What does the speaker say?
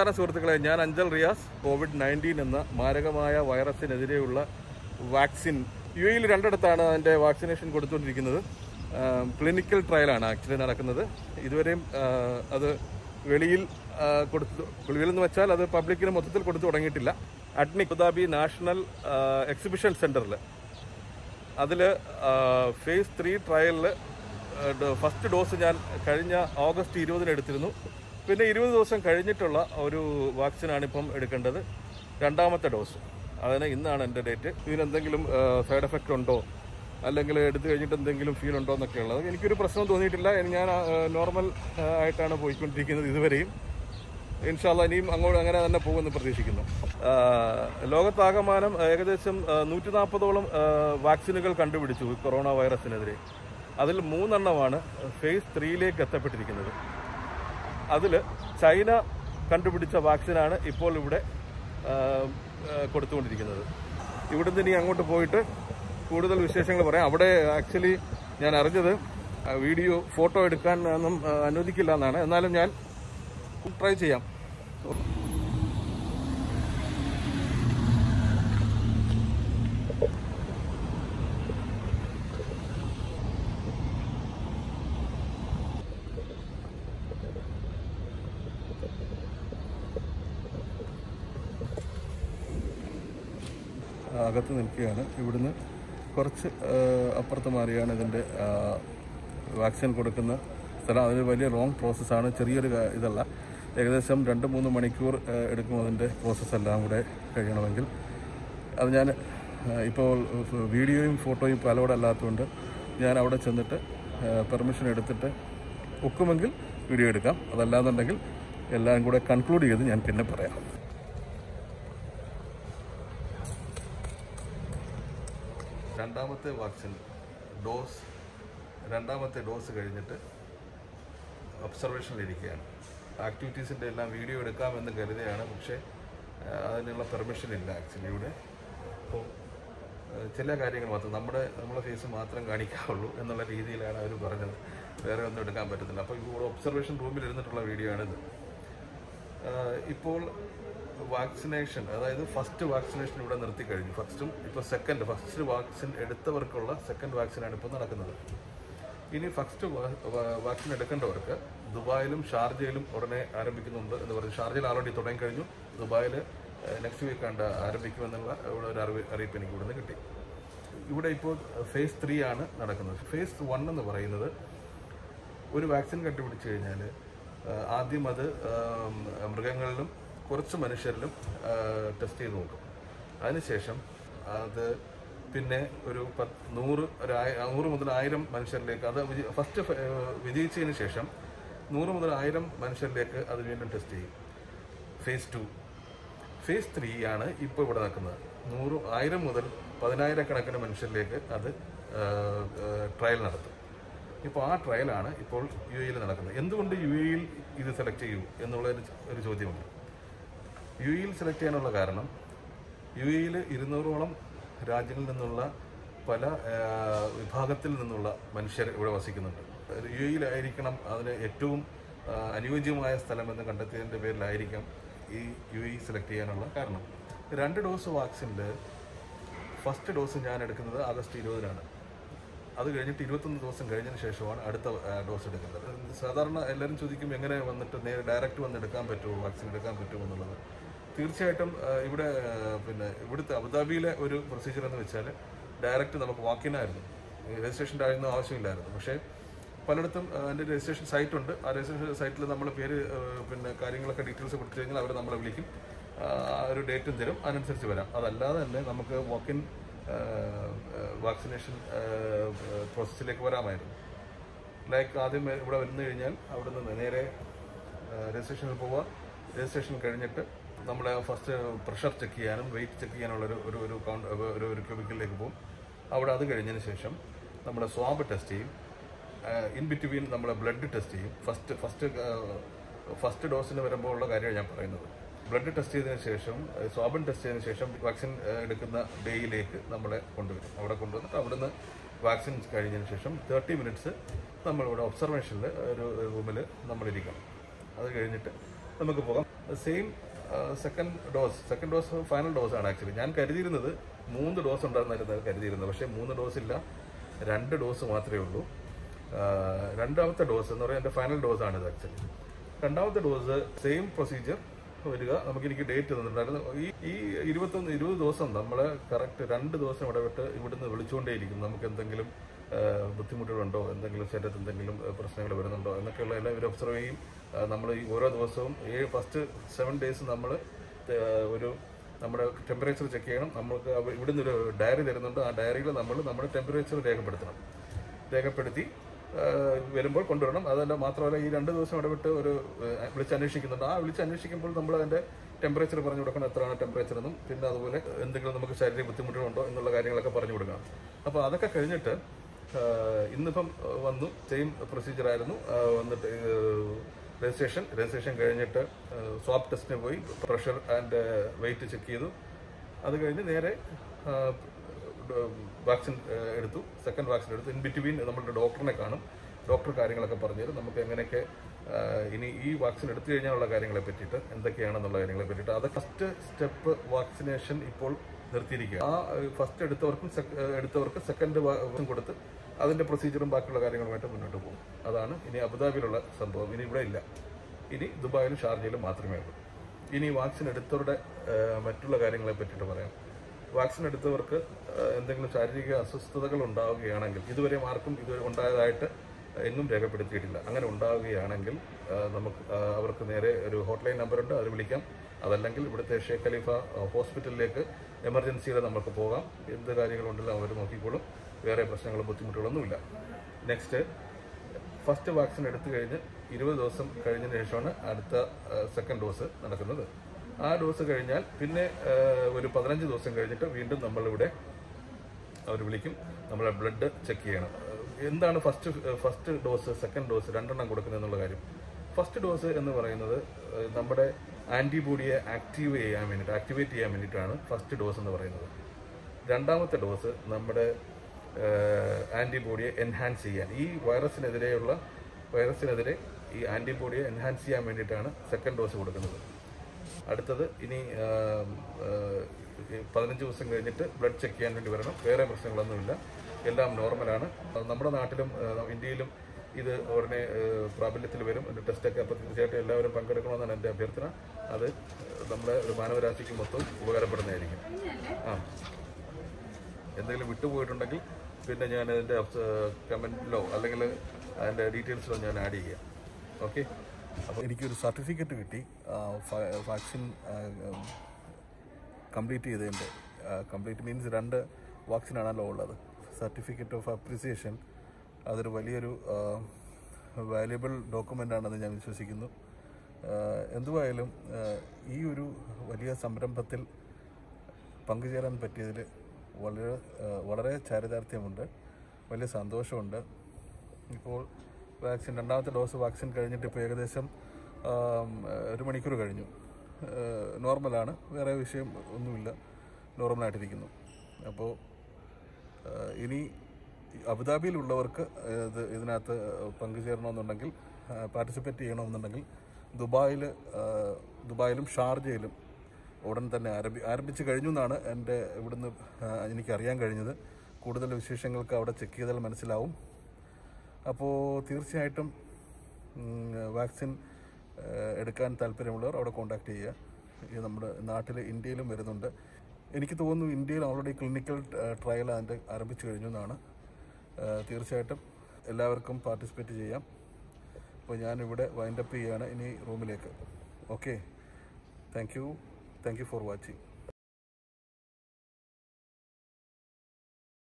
നമസ്കാരം സുഹൃത്തുക്കളെ ഞാൻ അഞ്ചൽ റിയാസ് കോവിഡ് നയൻറ്റീൻ എന്ന മാരകമായ വൈറസിനെതിരെയുള്ള വാക്സിൻ യു എയിൽ രണ്ടിടത്താണ് അതിൻ്റെ വാക്സിനേഷൻ കൊടുത്തുകൊണ്ടിരിക്കുന്നത് ക്ലിനിക്കൽ ട്രയലാണ് ആക്ച്വലി നടക്കുന്നത് ഇതുവരെയും ആ, അത് വെളിയിൽ ആ, കൊടുത്തു വെളിയിൽ എന്ന് വെച്ചാൽ അത് പബ്ലിക്കിന് മൊത്തത്തിൽ കൊടുത്തു തുടങ്ങിയിട്ടില്ല അഡ്നി അബുദാബി നാഷണൽ ആ, എക്സിബിഷൻ സെന്ററിൽ അതിൽ ഫേസ് ത്രീ ട്രയലിൽ ഫസ്റ്റ് ഡോസ് ഞാൻ കഴിഞ്ഞ ഓഗസ്റ്റ് ഇരുപതിന് എടുത്തിരുന്നു പിന്നെ ഇരുപത് ദിവസം കഴിഞ്ഞിട്ടുള്ള ഒരു വാക്സിനാണ് ഇപ്പം എടുക്കേണ്ടത് രണ്ടാമത്തെ ഡോസ് അതിന് ഇന്നാണ് എൻ്റെ ഡേറ്റ് ഇതിനെന്തെങ്കിലും സൈഡ് എഫക്റ്റ് ഉണ്ടോ അല്ലെങ്കിൽ എടുത്തു കഴിഞ്ഞിട്ട് എന്തെങ്കിലും ഫീൽ ഉണ്ടോ എന്നൊക്കെ ഉള്ളത് എനിക്കൊരു പ്രശ്നം തോന്നിയിട്ടില്ല ഞാൻ നോർമൽ ആയിട്ടാണ് പോയിക്കൊണ്ടിരിക്കുന്നത് ഇതുവരെയും ഇൻഷാല്ല ഇനിയും അങ്ങോട്ട് അങ്ങനെ തന്നെ പോകുമെന്ന് പ്രതീക്ഷിക്കുന്നു ആ, ലോകത്താകമാനം ഏകദേശം നൂറ്റി നാൽപ്പതോളം വാക്സിനുകൾ കണ്ടുപിടിച്ചു ഈ കൊറോണ വൈറസിനെതിരെ അതിൽ മൂന്നെണ്ണമാണ് ഫേസ് ത്രീയിലേക്ക് എത്തപ്പെട്ടിരിക്കുന്നത് അതിൽ ചൈന കണ്ടുപിടിച്ച വാക്സിനാണ് ഇപ്പോൾ ഇവിടെ ആ, ആ, കൊടുത്തുകൊണ്ടിരിക്കുന്നത് ഇവിടുന്ന് ഇനി അങ്ങോട്ട് പോയിട്ട് കൂടുതൽ വിശേഷങ്ങൾ പറയാം അവിടെ ആക്ച്വലി ഞാൻ അറിഞ്ഞത് ആ, വീഡിയോ ഫോട്ടോ എടുക്കാൻ ഒന്നും ആ, അനുവദിക്കില്ല എന്നാണ് എന്നാലും ഞാൻ ട്രൈ ചെയ്യാം അകത്ത് നിൽക്കുകയാണ് ഇവിടുന്ന് കുറച്ച് ആ, അപ്പുറത്ത് മാറിയാണ് ഇതിൻ്റെ ആ, വാക്സിൻ കൊടുക്കുന്ന സ്ഥലം അതിന് വലിയ ലോങ് പ്രോസസ്സാണ് ചെറിയൊരു കാ- ഇതല്ല ഏകദേശം രണ്ട് മൂന്ന് മണിക്കൂർ ആ, എടുക്കും അതിൻ്റെ പ്രോസസ്സ് എല്ലാം കൂടെ കഴിയണമെങ്കിൽ അത് ഞാൻ ആ, ഇപ്പോൾ വീഡിയോയും ഫോട്ടോയും ഇപ്പോൾ അലോഡ് അല്ലാത്തതുകൊണ്ട് ഞാൻ അവിടെ ചെന്നിട്ട് പെർമിഷൻ എടുത്തിട്ട് ഒക്കുമെങ്കിൽ വീഡിയോ എടുക്കാം അതല്ലാന്നുണ്ടെങ്കിൽ എല്ലാം കൂടെ കൺക്ലൂഡ് ചെയ്ത് ഞാൻ പിന്നെ പറയാം രണ്ടാമത്തെ വാക്സിൻ ഡോസ് രണ്ടാമത്തെ ഡോസ് കഴിഞ്ഞിട്ട് ഒബ്സർവേഷനിലിരിക്കുകയാണ് ആക്ടിവിറ്റീസിൻ്റെ എല്ലാം വീഡിയോ എടുക്കാമെന്ന് കരുതിയാണ് പക്ഷേ ആ, അതിനുള്ള പെർമിഷൻ ഇല്ല ആക്ച്വലി ഇവിടെ അപ്പോൾ ആ, ചില കാര്യങ്ങൾ മാത്രം നമ്മുടെ നമ്മളെ ഫേസ് മാത്രം കാണിക്കാവുള്ളൂ എന്നുള്ള രീതിയിലാണ് അവർ പറഞ്ഞത് വേറെ ഒന്നും എടുക്കാൻ പറ്റത്തില്ല അപ്പോൾ ഇവിടെ ഒബ്സർവേഷൻ റൂമിൽ ഇരുന്നിട്ടുള്ള വീഡിയോ ആണിത് ആഹ് ഇപ്പോൾ വാക്സിനേഷൻ അതായത് ഫസ്റ്റ് വാക്സിനേഷൻ ഇവിടെ നിർത്തി കഴിഞ്ഞു ഫസ്റ്റും ഇപ്പോൾ സെക്കൻഡ് ഫസ്റ്റ് വാക്സിൻ എടുത്തവർക്കുള്ള സെക്കൻഡ് വാക്സിനാണ് ഇപ്പോൾ നടക്കുന്നത് ഇനി ഫസ്റ്റ് വാക്സിൻ എടുക്കേണ്ടവർക്ക് ദുബായിലും ഷാർജയിലും ഉടനെ ആരംഭിക്കുന്നുണ്ട് എന്ന് പറഞ്ഞു ഷാർജയിൽ ആൾറെഡി തുടങ്ങി കഴിഞ്ഞു ദുബായിൽ നെക്സ്റ്റ് വീക്ക് കണ്ട് ആരംഭിക്കുമെന്നുള്ള ഇവിടെ ഒരു അറിവ് അറിയിപ്പ് എനിക്ക് ഇവിടുന്ന് കിട്ടി ഇവിടെ ഇപ്പോൾ ഫേസ് ത്രീ ആണ് നടക്കുന്നത് ഫേസ് വൺ എന്ന് പറയുന്നത് ഒരു വാക്സിൻ കണ്ടുപിടിച്ച് കഴിഞ്ഞാൽ ആദ്യം അത് ആം, മൃഗങ്ങളിലും കുറച്ച് മനുഷ്യരിലും ടെസ്റ്റ് ചെയ്ത് നോക്കും അതിനുശേഷം അത് പിന്നെ ഒരു പത്ത് നൂറ് ഒരു ആയി- നൂറ് മുതൽ ആയിരം മനുഷ്യരിലേക്ക് അത് ഫസ്റ്റ് വിജയിച്ചതിന് ശേഷം നൂറ് മുതൽ ആയിരം മനുഷ്യരിലേക്ക് അത് വീണ്ടും ടെസ്റ്റ് ചെയ്യും ഫേസ് ടു ഫേസ് ത്രീ ആണ് ഇപ്പോൾ ഇവിടെ നടക്കുന്നത് നൂറ് ആയിരം മുതൽ പതിനായിരക്കണക്കിന് മനുഷ്യരിലേക്ക് അത് ട്രയൽ നടത്തും ഇപ്പോൾ ആ ട്രയലാണ് ഇപ്പോൾ യു എയിൽ നടക്കുന്നത് എന്തുകൊണ്ട് യു എയിൽ ഇത് സെലക്ട് ചെയ്യൂ എന്നുള്ള ഒരു ച- ഒരു ചോദ്യമുണ്ട് യു എയിൽ സെലക്ട് ചെയ്യാനുള്ള കാരണം യു എയിൽ ഇരുന്നൂറോളം രാജ്യങ്ങളിൽ നിന്നുള്ള പല ആ, വിഭാഗത്തിൽ നിന്നുള്ള മനുഷ്യർ ഇവിടെ വസിക്കുന്നുണ്ട് യു എയിലായിരിക്കണം അതിന് ഏറ്റവും ആ, അനുയോജ്യമായ സ്ഥലമെന്ന് കണ്ടെത്തിയതിൻ്റെ പേരിലായിരിക്കാം ഈ യു എ സെലക്ട് ചെയ്യാനുള്ള കാരണം രണ്ട് ഡോസ് വാക്സിനിൽ ഫസ്റ്റ് ഡോസ് ഞാൻ എടുക്കുന്നത് ആഗസ്റ്റ് ഇരുപതിനാണ് അത് കഴിഞ്ഞിട്ട് ഇരുപത്തൊന്ന് ദിവസം കഴിഞ്ഞതിന് ശേഷമാണ് അടുത്ത ആ, ഡോസ് എടുക്കുന്നത് സാധാരണ എല്ലാവരും ചോദിക്കും എങ്ങനെ വന്നിട്ട് നേരെ ഡയറക്റ്റ് വന്ന് എടുക്കാൻ പറ്റുമോ വാക്സിൻ എടുക്കാൻ പറ്റുമോ എന്നുള്ളത് തീർച്ചയായിട്ടും ആ, ഇവിടെ ആ, പിന്നെ ഇവിടുത്തെ അബുദാബിയിലെ ഒരു പ്രൊസീജിയർ എന്ന് വെച്ചാൽ ഡയറക്റ്റ് നമുക്ക് വാക്കിനായിരുന്നു രജിസ്ട്രേഷൻ്റെ ആയിരുന്നു ആവശ്യമില്ലായിരുന്നു പക്ഷേ പലയിടത്തും ആ, അതിൻ്റെ രജിസ്ട്രേഷൻ സൈറ്റ് ഉണ്ട് ആ രജിസ്ട്രേഷൻ സൈറ്റിൽ നമ്മൾ പേര് ആ, പിന്നെ കാര്യങ്ങളൊക്കെ ഡീറ്റെയിൽസ് കൊടുത്തു കഴിഞ്ഞാൽ അവർ നമ്മളെ വിളിക്കും ആ ആ ഒരു ഡേറ്റും തരും അതിനനുസരിച്ച് വരാം അതല്ലാതെ തന്നെ നമുക്ക് വാക്കിൻ വാക്സിനേഷൻ പ്രോസസ്സിലേക്ക് വരാമായിരുന്നു ലൈക്ക് ആദ്യം ഇവിടെ വന്നു കഴിഞ്ഞാൽ അവിടെ നിന്ന് നേരെ രജിസ്ട്രേഷനിൽ പോവുക രജിസ്ട്രേഷൻ കഴിഞ്ഞിട്ട് നമ്മളെ ഫസ്റ്റ് പ്രഷർ ചെക്ക് ചെയ്യാനും വെയിറ്റ് ചെക്ക് ചെയ്യാനുള്ള ഒരു ഒരു ഒരു കൗണ്ട് ഒരു ഒരു ക്യൂബിക്കലിലേക്ക് പോകും അവിടെ അത് കഴിഞ്ഞതിന് ശേഷം നമ്മുടെ സ്വാബ് ടെസ്റ്റ് ചെയ്യും ഇൻ ബിറ്റ്വീൻ നമ്മളെ ബ്ലഡ് ടെസ്റ്റ് ചെയ്യും ഫസ്റ്റ് ഫസ്റ്റ് ഫസ്റ്റ് ഡോസിന് വരുമ്പോൾ ഉള്ള കാര്യമാണ് ഞാൻ പറയുന്നത് ബ്ലഡ് ടെസ്റ്റ് ചെയ്തതിന് ശേഷം സ്വാബൻ ടെസ്റ്റ് ചെയ്തതിന് ശേഷം വാക്സിൻ എടുക്കുന്ന ഡേയിലേക്ക് നമ്മളെ കൊണ്ടുവരും അവിടെ കൊണ്ടുവന്നിട്ട് അവിടുന്ന് വാക്സിൻ കഴിഞ്ഞതിന് ശേഷം തേർട്ടി മിനിറ്റ്സ് നമ്മളിവിടെ ഒബ്സർവേഷനിൽ ഒരു റൂമിൽ നമ്മളിരിക്കണം അത് കഴിഞ്ഞിട്ട് നമുക്ക് പോകാം same second dose second dose final dose ആണ് ആക്ച്വലി ഞാൻ കരുതിയിരുന്നത് മൂന്ന് ഡോസ് ഉണ്ടായിരുന്നായിരുന്നു കരുതിയിരുന്നത് പക്ഷേ മൂന്ന് ഡോസ് ഇല്ല രണ്ട് ഡോസ് മാത്രമേ ഉള്ളൂ ആ, രണ്ടാമത്തെ ഡോസ് എന്ന് പറയുന്നത് എൻ്റെ ഫൈനൽ ഡോസ് ആണിത് ആക്ച്വലി രണ്ടാമത്തെ ഡോസ് സെയിം പ്രൊസീജിയർ വരിക നമുക്ക് എനിക്ക് ഡേറ്റ് തന്നിട്ടുണ്ടായിരുന്നു ഈ ഈ ഇരുപത്തൊന്ന് ഇരുപത് ദിവസം നമ്മൾ കറക്റ്റ് രണ്ട് ദിവസം ഇടവിട്ട് ഇവിടുന്ന് വിളിച്ചുകൊണ്ടേയിരിക്കും നമുക്ക് എന്തെങ്കിലും ആ, ബുദ്ധിമുട്ടുകളുണ്ടോ എന്തെങ്കിലും ശരീരത്തിൽ എന്തെങ്കിലും ആ, പ്രശ്നങ്ങൾ വരുന്നുണ്ടോ എന്നൊക്കെയുള്ള എല്ലാം ഇവർ ഒബ്സർവ് ചെയ്യും നമ്മൾ ഈ ഓരോ ദിവസവും ഏഴ് ഫസ്റ്റ് സെവൻ ഡേയ്സ് നമ്മൾ ഒരു നമ്മുടെ ടെമ്പറേച്ചർ ചെക്ക് ചെയ്യണം നമുക്ക് അവ- ഇവിടുന്ന് ഒരു ഡയറി തരുന്നുണ്ട് ആ ഡയറിയിൽ നമ്മൾ നമ്മുടെ ടെമ്പറേച്ചർ രേഖപ്പെടുത്തണം രേഖപ്പെടുത്തി ആ, വരുമ്പോൾ കൊണ്ടുവരണം അതല്ല മാത്രമല്ല ഈ രണ്ട് ദിവസം ഇടവിട്ട് ഒരു ആ, വിളിച്ചന്വേഷിക്കുന്നുണ്ട് ആ വിളിച്ചന്വേഷിക്കുമ്പോൾ നമ്മൾ അതിന്റെ ടെമ്പറേച്ചർ പറഞ്ഞു കൊടുക്കണം എത്രയാണ് ടെമ്പറേച്ചർ എന്നും പിന്നെ അതുപോലെ എന്തെങ്കിലും നമുക്ക് ശാരീരിക ബുദ്ധിമുട്ടുകളുണ്ടോ എന്നുള്ള കാര്യങ്ങളൊക്കെ പറഞ്ഞു കൊടുക്കണം അപ്പോൾ അതൊക്കെ കഴിഞ്ഞിട്ട് ആ, ഇന്നിപ്പം ആ, വന്നു സെയിം പ്രൊസീജിയർ ആയിരുന്നു ആ, വന്നിട്ട് രജിസ്ട്രേഷൻ രജിസ്ട്രേഷൻ കഴിഞ്ഞിട്ട് സ്വാബ് ടെസ്റ്റിന് പോയി പ്രഷർ ആൻഡ് വെയിറ്റ് ചെക്ക് ചെയ്തു അത് കഴിഞ്ഞ് നേരെ വാക്സിൻ എടുത്തു സെക്കൻഡ് വാക്സിൻ എടുത്തു ഇൻ ബിറ്റ്വീൻ നമ്മളുടെ ഡോക്ടറിനെ കാണും ഡോക്ടർ കാര്യങ്ങളൊക്കെ പറഞ്ഞുതരും നമുക്ക് എങ്ങനെയൊക്കെ ആ, ഇനി ഈ വാക്സിൻ എടുത്തു കഴിഞ്ഞാലുള്ള കാര്യങ്ങളെ പറ്റിയിട്ട് എന്തൊക്കെയാണെന്നുള്ള കാര്യങ്ങളെ പറ്റിയിട്ട് അത് ഫസ്റ്റ് സ്റ്റെപ്പ് വാക്സിനേഷൻ ഇപ്പോൾ നിർത്തിയിരിക്കുക ആ ഫസ്റ്റ് എടുത്തവർക്കും sec- ഏഹ്, എടുത്തവർക്ക് സെക്കൻഡ് വാക്സിൻ കൊടുത്ത് അതിന്റെ പ്രൊസീജിയറും ബാക്കിയുള്ള കാര്യങ്ങളുമായിട്ട് മുന്നോട്ട് പോകും അതാണ് ഇനി അബുദാബിയിലുള്ള സംഭവം ഇനി ഇവിടെ ഇല്ല ഇനി ദുബായിലും ഷാർജയിലും മാത്രമേ ഉള്ളൂ ഇനി വാക്സിൻ എടുത്തവരുടെ ഏഹ്, മറ്റുള്ള കാര്യങ്ങളെ പറ്റിയിട്ട് പറയാം വാക്സിൻ എടുത്തവർക്ക് ഏഹ്, എന്തെങ്കിലും ശാരീരിക അസ്വസ്ഥതകൾ ഉണ്ടാവുകയാണെങ്കിൽ ഇതുവരെ ആർക്കും ഇത് ഉണ്ടായതായിട്ട് എങ്ങും രേഖപ്പെടുത്തിയിട്ടില്ല അങ്ങനെ ഉണ്ടാവുകയാണെങ്കിൽ ഏഹ്, നമുക്ക് ഏഹ്, അവർക്ക് നേരെ ഒരു ഹോട്ട്ലൈൻ നമ്പറുണ്ട് അത് വിളിക്കാം അതല്ലെങ്കിൽ ഇവിടുത്തെ ഷേഖ് ഖലീഫ ഏഹ്, ഹോസ്പിറ്റലിലേക്ക് എമർജൻസിയിൽ നമുക്ക് പോകാം എന്ത് കാര്യങ്ങളുണ്ടല്ലോ അവർ നോക്കിക്കോളും വേറെ പ്രശ്നങ്ങളും ബുദ്ധിമുട്ടുകളൊന്നുമില്ല നെക്സ്റ്റ് ഫസ്റ്റ് വാക്സിൻ എടുത്തു കഴിഞ്ഞ് ഇരുപത് ദിവസം കഴിഞ്ഞതിന് ശേഷമാണ് അടുത്ത സെക്കൻഡ് ഡോസ് നടക്കുന്നത് ആ ഡോസ് കഴിഞ്ഞാൽ പിന്നെ ആ, ഒരു പതിനഞ്ച് ദിവസം കഴിഞ്ഞിട്ട് വീണ്ടും നമ്മളിവിടെ അവർ വിളിക്കും നമ്മളെ ബ്ലഡ് ചെക്ക് ചെയ്യണം എന്താണ് first first dose second dose രണ്ടെണ്ണം കൊടുക്കുന്നത് എന്നുള്ള കാര്യം ഫസ്റ്റ് ഡോസ് എന്ന് പറയുന്നത് ഏഹ്, നമ്മുടെ ആന്റിബോഡിയെ ആക്റ്റീവ് ചെയ്യാൻ വേണ്ടിയിട്ട് ആക്ടിവേറ്റ് ചെയ്യാൻ വേണ്ടിയിട്ടാണ് ഫസ്റ്റ് ഡോസ് എന്ന് പറയുന്നത് രണ്ടാമത്തെ ഡോസ് നമ്മുടെ ആന്റിബോഡിയെ എൻഹാൻസ് ചെയ്യാൻ ഈ വൈറസിനെതിരെയുള്ള വൈറസിനെതിരെ ഈ ആന്റിബോഡിയെ എൻഹാൻസ് ചെയ്യാൻ വേണ്ടിയിട്ടാണ് സെക്കൻഡ് ഡോസ് കൊടുക്കുന്നത് അടുത്തത് ഇനി ആം, ആ, ഈ പതിനഞ്ച് ദിവസം കഴിഞ്ഞിട്ട് ബ്ലഡ് ചെക്ക് ചെയ്യാൻ വേണ്ടി വരണം വേറെ പ്രശ്നങ്ങളൊന്നുമില്ല എല്ലാം നോർമലാണ് അത് നമ്മുടെ നാട്ടിലും ആ, ഇന്ത്യയിലും ഇത് ഉടനെ ആ, പ്രാബല്യത്തിൽ വരും എൻ്റെ ടെസ്റ്റൊക്കെ അപ്പോൾ തീർച്ചയായിട്ടും എല്ലാവരും പങ്കെടുക്കണമെന്നാണ് എൻ്റെ അഭ്യർത്ഥന അത് നമ്മുടെ ഒരു മാനവരാശിക്ക് മൊത്തം ഉപകാരപ്പെടുന്നതായിരിക്കും ആ എന്തെങ്കിലും വിട്ടുപോയിട്ടുണ്ടെങ്കിൽ പിന്നെ ഞാൻ അതിൻ്റെ കമൻറ്റിലോ അല്ലെങ്കിൽ അതിൻ്റെ ഡീറ്റെയിൽസിലോ ഞാൻ ആഡ് ചെയ്യാം ഓക്കെ അപ്പോൾ എനിക്കൊരു സർട്ടിഫിക്കറ്റ് കിട്ടി വാക്സിൻ കംപ്ലീറ്റ് ചെയ്തതിൻ്റെ കംപ്ലീറ്റ് മീൻസ് രണ്ട് വാക്സിനാണല്ലോ ഉള്ളത് സർട്ടിഫിക്കറ്റ് ഓഫ് അപ്രിസിയേഷൻ അതൊരു വലിയൊരു വാല്യുബിൾ ഡോക്യുമെൻ്റ് ആണെന്ന് ഞാൻ വിശ്വസിക്കുന്നു ആ, എന്തുവായാലും ആ, ഈ ഒരു വലിയ സംരംഭത്തിൽ പങ്കുചേരാൻ പറ്റിയതിൽ വളരെ ആ, വളരെ ചാരിതാർത്ഥ്യമുണ്ട് വലിയ സന്തോഷമുണ്ട് ഇപ്പോൾ വാക്സിൻ രണ്ടാമത്തെ ഡോസ് വാക്സിൻ കഴിഞ്ഞിട്ട് ഇപ്പോൾ ഏകദേശം ആം, ഒരു മണിക്കൂർ കഴിഞ്ഞു ആ, നോർമലാണ് വേറെ വിഷയം ഒന്നുമില്ല നോർമലായിട്ടിരിക്കുന്നു അപ്പോൾ ആ, ഇനി അബുദാബിയിലുള്ളവർക്ക് ഇത് ഇതിനകത്ത് പങ്കുചേരണമെന്നുണ്ടെങ്കിൽ പാർട്ടിസിപ്പേറ്റ് ചെയ്യണമെന്നുണ്ടെങ്കിൽ ദുബായിൽ ദുബായിലും ഷാർജയിലും ഉടൻ തന്നെ ആരംഭി ആരംഭിച്ചു കഴിഞ്ഞു എന്നാണ് എൻ്റെ ഇവിടുന്ന് ആ, എനിക്കറിയാൻ കഴിഞ്ഞത് കൂടുതൽ വിശേഷങ്ങൾക്ക് അവിടെ ചെക്ക് ചെയ്താൽ മനസ്സിലാവും അപ്പോൾ തീർച്ചയായിട്ടും ഉം, വാക്സിൻ ആ, എടുക്കാൻ താല്പര്യമുള്ളവർ അവിടെ കോൺടാക്ട് ചെയ്യുക ഇത് നമ്മുടെ നാട്ടിൽ ഇന്ത്യയിലും വരുന്നുണ്ട് എനിക്ക് തോന്നുന്നു ഇന്ത്യയിൽ ഓൾറെഡി ക്ലിനിക്കൽ ട്രയൽ അതിൻ്റെ ആരംഭിച്ചു കഴിഞ്ഞു എന്നാണ് ആ, തീർച്ചയായിട്ടും എല്ലാവർക്കും പാർട്ടിസിപ്പേറ്റ് ചെയ്യാം അപ്പോൾ ഞാനിവിടെ വൈൻഡപ്പ് ചെയ്യുകയാണ് ഇനി റൂമിലേക്ക് okay thank you thank you for watching